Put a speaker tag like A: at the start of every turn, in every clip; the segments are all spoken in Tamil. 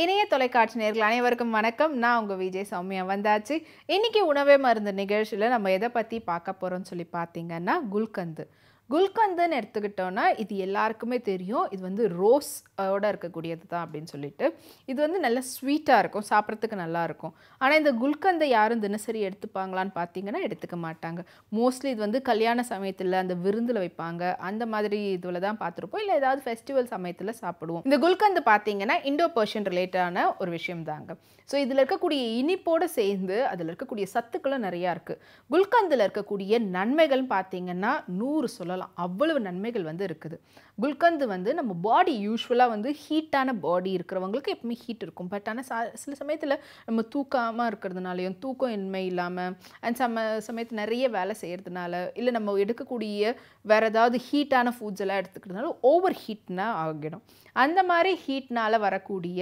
A: இணைய தொலைக்காட்சி நேர்கள் அனைவருக்கும் வணக்கம் நான் உங்கள் விஜய் சௌமியா வந்தாச்சு இன்னைக்கு உணவே மருந்து நிகழ்ச்சியில் நம்ம எதை பற்றி பார்க்க போகிறோம்னு சொல்லி பார்த்தீங்கன்னா குல்கந்து குல்கந்துன்னு எடுத்துக்கிட்டோன்னா இது எல்லாருக்குமே தெரியும் இது வந்து ரோஸ் ஓட இருக்கக்கூடியது தான் அப்படின்னு சொல்லிட்டு இது வந்து நல்ல ஸ்வீட்டாக இருக்கும் சாப்பிட்றதுக்கு நல்லா இருக்கும் ஆனால் இந்த குல்கந்தை யாரும் தினசரி எடுத்துப்பாங்களான்னு பார்த்தீங்கன்னா எடுத்துக்க மாட்டாங்க மோஸ்ட்லி இது வந்து கல்யாண சமயத்தில் அந்த விருந்தில் வைப்பாங்க அந்த மாதிரி இதில் தான் பார்த்துருப்போம் இல்லை ஏதாவது ஃபெஸ்டிவல் சமயத்தில் சாப்பிடுவோம் இந்த குல்கந்து பார்த்தீங்கன்னா இண்டோ பர்ஷியன் ரிலேட்டடான ஒரு விஷயம் தாங்க ஸோ இதில் இருக்கக்கூடிய இனிப்போடு சேர்ந்து அதில் இருக்கக்கூடிய சத்துக்களும் நிறையா இருக்குது குல்கந்தில் இருக்கக்கூடிய நன்மைகள் பார்த்தீங்கன்னா நூறு சொல்லலாம் அவ்வளவு நன்மைகள் வந்து இருக்குது குல்கந்து வந்து நம்ம பாடி யூஸ்வலாக வந்து ஹீட்டான பாடி இருக்கிறவங்களுக்கு எப்பவுமே ஹீட் இருக்கும் பட் ஆனால் சா சில சமயத்தில் நம்ம தூக்காமல் இருக்கிறதுனாலையும் தூக்கம் இன்மை இல்லாமல் அண்ட் சம சமயத்தில் நிறைய வேலை செய்கிறதுனால இல்லை நம்ம எடுக்கக்கூடிய வேறு ஏதாவது ஹீட்டான ஃபுட்ஸ் எல்லாம் எடுத்துக்கிறதுனால ஓவர் ஹீட்னா ஆகிடும் அந்த மாதிரி ஹீட்னால் வரக்கூடிய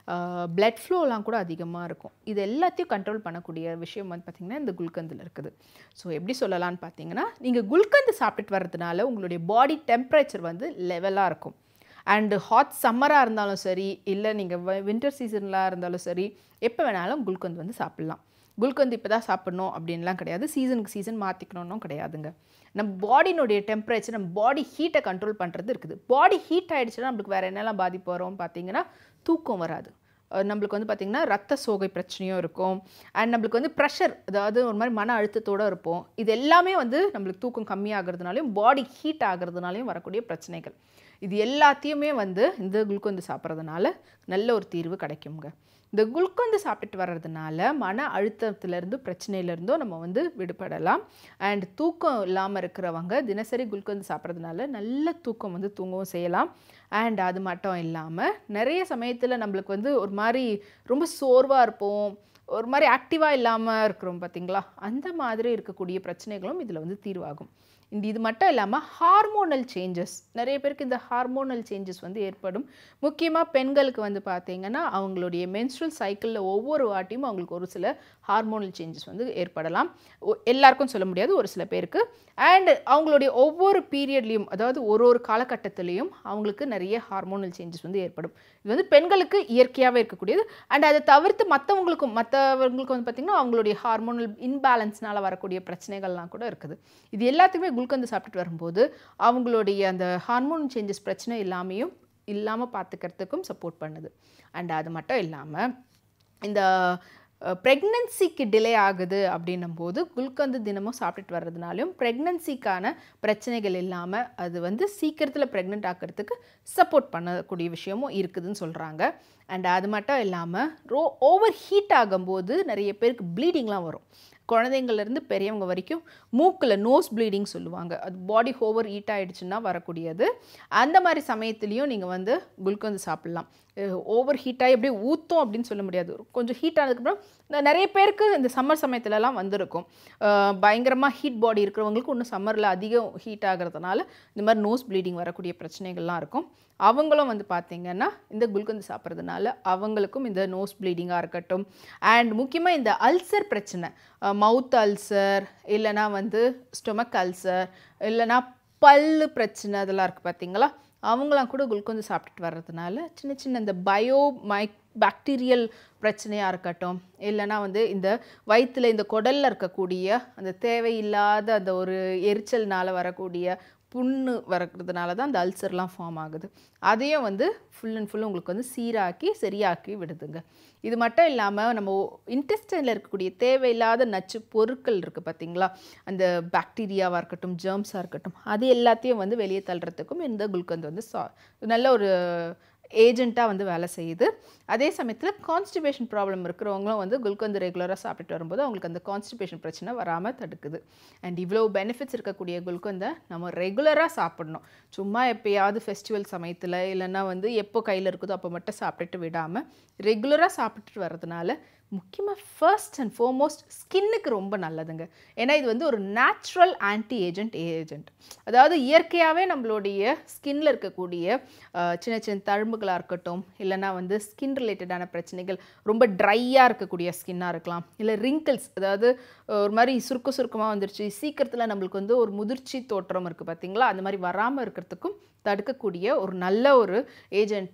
A: பிளட் ஃப்ளோலாம் கூட அதிகமாக இருக்கும் இது எல்லாத்தையும் கண்ட்ரோல் பண்ணக்கூடிய விஷயம் வந்து பார்த்திங்கன்னா இந்த குல்கந்தில் இருக்குது ஸோ எப்படி சொல்லலாம்னு பார்த்தீங்கன்னா நீங்கள் குல்கந்து சாப்பிட்டுட்டு வர்றதுனால உங்களுடைய பாடி டெம்பரேச்சர் வந்து லெவலாக இருக்கும் அண்டு ஹாட் சம்மராக இருந்தாலும் சரி இல்லை நீங்கள் வின்டர் சீசன்லாம் இருந்தாலும் சரி எப்போ வேணாலும் குல்கந்து வந்து சாப்பிட்லாம் குல்கந்து இப்போ தான் சாப்பிட்ணும் அப்படின்லாம் கிடையாது சீசனுக்கு சீசன் மாற்றிக்கணும்னும் கிடையாதுங்க நம்ம பாடினுடைய டெம்பரேச்சர் நம்ம பாடி ஹீட்டை கண்ட்ரோல் பண்ணுறது இருக்குது பாடி ஹீட் ஆகிடுச்சுன்னா நம்மளுக்கு வேறு என்னெல்லாம் பாதிப்பு வரும் பார்த்தீங்கன்னா தூக்கம் வராது நம்மளுக்கு வந்து பார்த்திங்கன்னா ரத்த சோகை பிரச்சனையும் இருக்கும் அண்ட் நம்மளுக்கு வந்து ப்ரெஷர் அதாவது ஒரு மாதிரி மன அழுத்தத்தோடு இருப்போம் இது எல்லாமே வந்து நம்மளுக்கு தூக்கம் கம்மியாகிறதுனாலையும் பாடி ஹீட் ஆகிறதுனாலையும் வரக்கூடிய பிரச்சனைகள் இது எல்லாத்தையுமே வந்து இந்த குளுக்கோந்து சாப்பிட்றதுனால நல்ல ஒரு தீர்வு கிடைக்குங்க இந்த குளுக்கோந்து சாப்பிட்டுட்டு வர்றதுனால மன அழுத்தத்துலேருந்து பிரச்சனையிலேருந்தோ நம்ம வந்து விடுபடலாம் அண்ட் தூக்கம் இல்லாமல் இருக்கிறவங்க தினசரி குளுக்கோந்து சாப்பிட்றதுனால நல்ல தூக்கம் வந்து தூங்கவும் செய்யலாம் அண்ட் அது மட்டும் இல்லாமல் நிறைய சமயத்தில் நம்மளுக்கு வந்து ஒரு மாதிரி ரொம்ப சோர்வாக இருப்போம் ஒரு மாதிரி ஆக்டிவாக இல்லாமல் இருக்கிறோம் பார்த்திங்களா அந்த மாதிரி இருக்கக்கூடிய பிரச்சனைகளும் இதில் வந்து தீர்வாகும் இந்த இது மட்டும் இல்லாமல் ஹார்மோனல் சேஞ்சஸ் நிறைய பேருக்கு இந்த ஹார்மோனல் சேஞ்சஸ் வந்து ஏற்படும் முக்கியமாக பெண்களுக்கு வந்து பார்த்திங்கன்னா அவங்களுடைய மென்ஸ்ட்ரல் சைக்கிளில் ஒவ்வொரு வாட்டியும் அவங்களுக்கு ஒரு சில ஹார்மோனல் சேஞ்சஸ் வந்து ஏற்படலாம் எல்லாருக்கும் சொல்ல முடியாது ஒரு சில பேருக்கு அண்ட் அவங்களுடைய ஒவ்வொரு பீரியட்லேயும் அதாவது ஒரு ஒரு காலகட்டத்திலையும் அவங்களுக்கு நிறைய ஹார்மோனல் சேஞ்சஸ் வந்து ஏற்படும் இது வந்து பெண்களுக்கு இயற்கையாகவே இருக்கக்கூடியது அண்ட் அதை தவிர்த்து மற்றவங்களுக்கும் மற்றவங்களுக்கு வந்து பார்த்திங்கன்னா அவங்களுடைய ஹார்மோனல் இன்பேலன்ஸ்னால் வரக்கூடிய பிரச்சனைகள்லாம் கூட இருக்குது இது எல்லாத்துக்குமே குல்கந்து சாப்பிட்டுட்டு வரும்போது அவங்களுடைய அந்த ஹார்மோன் சேஞ்சஸ் பிரச்சனை இல்லாமையும் இல்லாமல் பார்த்துக்கிறதுக்கும் சப்போர்ட் பண்ணுது அண்ட் அது மட்டும் இல்லாமல் இந்த ப்ரெக்னன்சிக்கு டிலே ஆகுது அப்படின்னும் போது குல்கந்து தினமும் சாப்பிட்டுட்டு வர்றதுனாலையும் ப்ரெக்னன்சிக்கான பிரச்சனைகள் இல்லாமல் அது வந்து சீக்கிரத்தில் ப்ரெக்னென்ட் ஆக்கிறதுக்கு சப்போர்ட் பண்ணக்கூடிய விஷயமும் இருக்குதுன்னு சொல்கிறாங்க அண்ட் அது மட்டும் இல்லாமல் ரோ ஓவர் ஹீட் ஆகும்போது நிறைய பேருக்கு ப்ளீடிங்லாம் வரும் குழந்தைங்கள்லேருந்து பெரியவங்க வரைக்கும் மூக்கில் நோஸ் ப்ளீடிங் சொல்லுவாங்க அது பாடி ஓவர் ஹீட் ஆகிடுச்சுன்னா வரக்கூடியது அந்த மாதிரி சமயத்துலேயும் நீங்கள் வந்து குல்கந்து சாப்பிட்லாம் ஓவர் ஹீட்டாகி அப்படியே ஊற்றும் அப்படின்னு சொல்ல முடியாது கொஞ்சம் ஹீட் ஆனதுக்கப்புறம் நிறைய பேருக்கு இந்த சம்மர் சமயத்துலலாம் வந்திருக்கும் பயங்கரமாக ஹீட் பாடி இருக்கிறவங்களுக்கு இன்னும் சம்மரில் அதிகம் ஹீட் ஆகிறதுனால இந்த மாதிரி நோஸ் ப்ளீடிங் வரக்கூடிய பிரச்சனைகள்லாம் இருக்கும் அவங்களும் வந்து பார்த்திங்கன்னா இந்த குல்கந்து சாப்பிட்றதுனால அவங்களுக்கும் இந்த நோஸ் ப்ளீடிங்காக இருக்கட்டும் அண்ட் முக்கியமாக இந்த அல்சர் பிரச்சனை மவுத் அல்சர் இல்லைனா வந்து ஸ்டொமக் அல்சர் இல்லைனா பல்லு பிரச்சனை அதெல்லாம் இருக்குது பார்த்தீங்களா அவங்களாம் கூட குளுக்கோந்து சாப்பிட்டுட்டு வர்றதுனால சின்ன சின்ன இந்த பயோ மைக் பாக்டீரியல் பிரச்சனையாக இருக்கட்டும் இல்லைனா வந்து இந்த வயிற்றில் இந்த குடலில் இருக்கக்கூடிய அந்த தேவையில்லாத அந்த ஒரு எரிச்சல்னால் வரக்கூடிய புண்ணு வரக்கிறதுனால தான் அந்த அல்சர்லாம் ஃபார்ம் ஆகுது அதையும் வந்து ஃபுல் அண்ட் ஃபுல் உங்களுக்கு வந்து சீராக்கி சரியாக்கி விடுதுங்க இது மட்டும் இல்லாமல் நம்ம இன்டெஸ்டைனில் இருக்கக்கூடிய தேவையில்லாத நச்சு பொருட்கள் இருக்குது பார்த்திங்களா அந்த பாக்டீரியாவாக இருக்கட்டும் ஜேர்ம்ஸாக இருக்கட்டும் அது எல்லாத்தையும் வந்து வெளியே தள்ளுறதுக்கும் இந்த குல்கந்து வந்து சா நல்ல ஒரு ஏஜெண்ட்டாக வந்து வேலை செய்யுது அதே சமயத்தில் கான்ஸ்டிபேஷன் ப்ராப்ளம் இருக்கிறவங்களும் வந்து குல்கந்து ரெகுலராக சாப்பிட்டுட்டு வரும்போது அவங்களுக்கு அந்த கான்ஸ்டிபேஷன் பிரச்சனை வராமல் தடுக்குது அண்ட் இவ்வளோ பெனிஃபிட்ஸ் இருக்கக்கூடிய குல்கந்தை நம்ம ரெகுலராக சாப்பிடணும் சும்மா எப்போயாவது ஃபெஸ்டிவல் சமயத்தில் இல்லைன்னா வந்து எப்போ கையில் இருக்குதோ அப்போ மட்டும் சாப்பிட்டுட்டு விடாமல் ரெகுலராக சாப்பிட்டுட்டு வர்றதுனால முக்கியமாக ஃபர்ஸ்ட் அண்ட் ஃபோர்மோஸ்ட் ஸ்கின்னுக்கு ரொம்ப நல்லதுங்க ஏன்னா இது வந்து ஒரு நேச்சுரல் ஆன்டி ஏஜென்ட் ஏஜென்ட் அதாவது இயற்கையாகவே நம்மளுடைய ஸ்கின்னில் இருக்கக்கூடிய சின்ன சின்ன தழும்புகளாக இருக்கட்டும் இல்லைனா வந்து ஸ்கின் ரிலேட்டடான பிரச்சனைகள் ரொம்ப ட்ரையாக இருக்கக்கூடிய ஸ்கின்னாக இருக்கலாம் இல்லை ரிங்கிள்ஸ் அதாவது ஒரு மாதிரி சுருக்க சுருக்கமாக வந்துருச்சு சீக்கிரத்தில் நம்மளுக்கு வந்து ஒரு முதிர்ச்சி தோற்றம் இருக்குது பார்த்தீங்களா அந்த மாதிரி வராமல் இருக்கிறதுக்கும் தடுக்கக்கூடிய ஒரு நல்ல ஒரு ஏஜெண்ட்டாக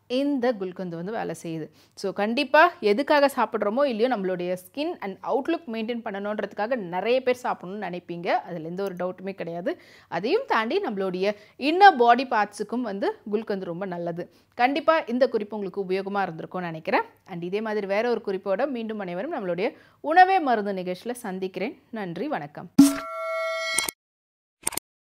A: இந்த குல்கந்து வந்து வேலை செய்யுது ஸோ கண்டிப்பாக எதுக்காக சாப்பிட்றோமோ இல்லையோ நம்மளுடைய ஸ்கின் அண்ட் அவுட்லுக் மெயின்டைன் பண்ணணுன்றதுக்காக நிறைய பேர் சாப்பிடணும்னு நினைப்பீங்க அதில் எந்த ஒரு டவுட்டுமே கிடையாது அதையும் தாண்டி நம்மளுடைய இன்னர் பாடி பார்ட்ஸுக்கும் வந்து குல்கந்து ரொம்ப நல்லது கண்டிப்பாக இந்த குறிப்பு உங்களுக்கு உபயோகமாக இருந்திருக்கும்னு நினைக்கிறேன் அண்ட் இதே மாதிரி வேற ஒரு குறிப்போட மீண்டும் அனைவரும் நம்மளுடைய உணவே மருந்து நிகழ்ச்சியில் சந்திக்கிறேன் நன்றி வணக்கம்